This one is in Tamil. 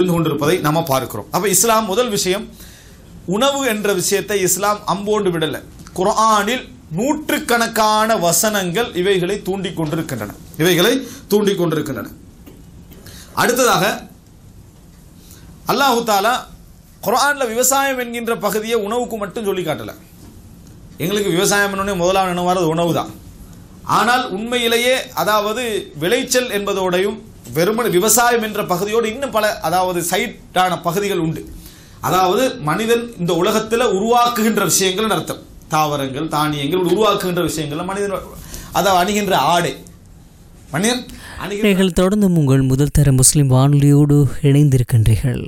இருந்து கொண்டிருப்பதை நம்ம பார்க்கிறோம் அப்ப இஸ்லாம் முதல் விஷயம் உணவு என்ற விஷயத்தை இஸ்லாம் அம்போண்டு விடல குர்ஆனில் நூற்றுக்கணக்கான வசனங்கள் இவைகளை தூண்டிக் கொண்டிருக்கின்றன இவைகளை தூண்டிக் கொண்டிருக்கின்றன அடுத்ததாக அல்லாஹு தாலா குர்ஆன்ல விவசாயம் என்கின்ற பகுதியை உணவுக்கு மட்டும் சொல்லி காட்டல எங்களுக்கு விவசாயம் பண்ணோடனே முதலாவது நினைவாரது உணவு தான் ஆனால் உண்மையிலேயே அதாவது விளைச்சல் என்பதோடையும் வெறுமனே விவசாயம் என்ற பகுதியோடு இன்னும் பல அதாவது சைட்டான பகுதிகள் உண்டு அதாவது மனிதன் இந்த உலகத்தில் உருவாக்குகின்ற விஷயங்கள் அர்த்தம் தாவரங்கள் தானியங்கள் உருவாக்குகின்ற விஷயங்கள் மனிதன் அதாவது அணுகின்ற ஆடை மனிதன் அணுகின்ற நீங்கள் தொடர்ந்து உங்கள் முதல் தர முஸ்லிம் வானொலியோடு இணைந்திருக்கின்றீர்கள்